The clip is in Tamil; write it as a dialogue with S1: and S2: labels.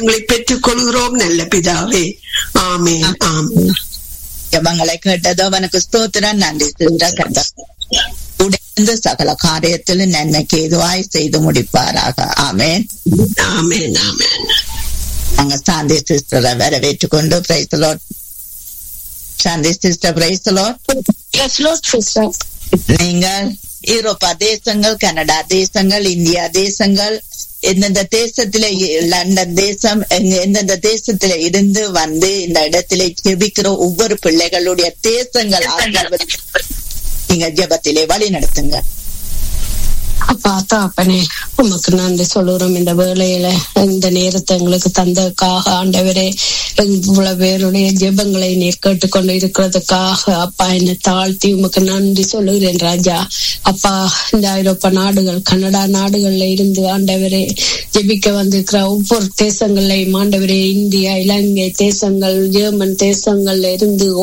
S1: உங்களை பெற்றுக் கொள்கிறோம் நல்ல பிதாவே ஆமேன் ஆமேன்
S2: ஜபங்களை கேட்டதோ அவனுக்கு ஸ்தோத்திரம் நன்றி கர்த்தா உடைந்து சகல காரியத்திலும் நன்மைக்கு எதுவாய் செய்து முடிப்பாராக ஆமேன்
S1: ஆமேன் ஆமேன்
S2: நாங்க சாந்தி சிஸ்டரை வரவேற்றுக் கொண்டு praise the Lord Shanti sister praise the Lord
S3: Yes, Lord, sister.
S2: நீங்கள் யூரோப்பா தேசங்கள் கனடா தேசங்கள் இந்தியா தேசங்கள் எந்தெந்த தேசத்தில லண்டன் தேசம் எங்க- எந்தெந்த தேசத்தில இருந்து வந்து இந்த இடத்திலே ஜெபிக்கிற ஒவ்வொரு பிள்ளைகளுடைய தேசங்கள் ஆசீர்வதி- நீங்க ஜெபத்திலே வழி நடத்துங்க
S3: அப்பா தாப்பனே உமக்கு நன்றி சொல்லுறோம் இந்த வேளையில இந்த நேரத்தை எங்களுக்கு தந்ததுக்காக ஆண்டவரே இவ்வளவு பேருடைய ஜெபங்களை நீர் கேட்டுக்கொண்டு இருக்கிறதுக்காக அப்பா என்னை தாழ்த்தி உமக்கு நன்றி சொல்லுகிறேன் ராஜா அப்பா இந்த ஐரோப்பா நாடுகள் கனடா நாடுகள்ல இருந்து ஆண்டவரே ஜெபிக்க வந்திருக்கிற ஒவ்வொரு தேசங்களையும் ஆண்டவரே இந்தியா இலங்கை தேசங்கள் ஜெர்மன் தேசங்கள்ல இருந்து